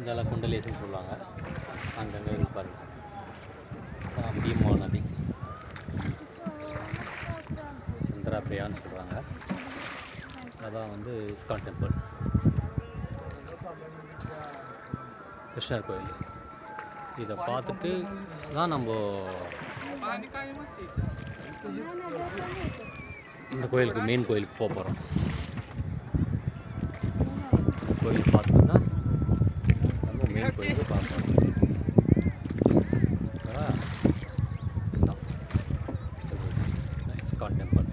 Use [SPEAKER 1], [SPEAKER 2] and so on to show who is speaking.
[SPEAKER 1] இதெல்லாம் குண்டலேசன் சொல்லுவாங்க அங்கங்கே இருக்கு பாருங்க அப்புறம் பீமா நதி சந்திரா பிரியான்னு சொல்கிறாங்க அதான் வந்து இஸ்கான் டெம்பிள் கிருஷ்ணர் கோயில் இதை பார்த்துட்டு தான் நம்ம இந்த கோயிலுக்கு மெயின் கோயிலுக்கு போக போகிறோம் கோயில் பார்த்துட்டு தான் நம்ம மெயின் கோயிலுக்கு பார்க்க போகிறோம் இஸ்கான் டெம்பிள்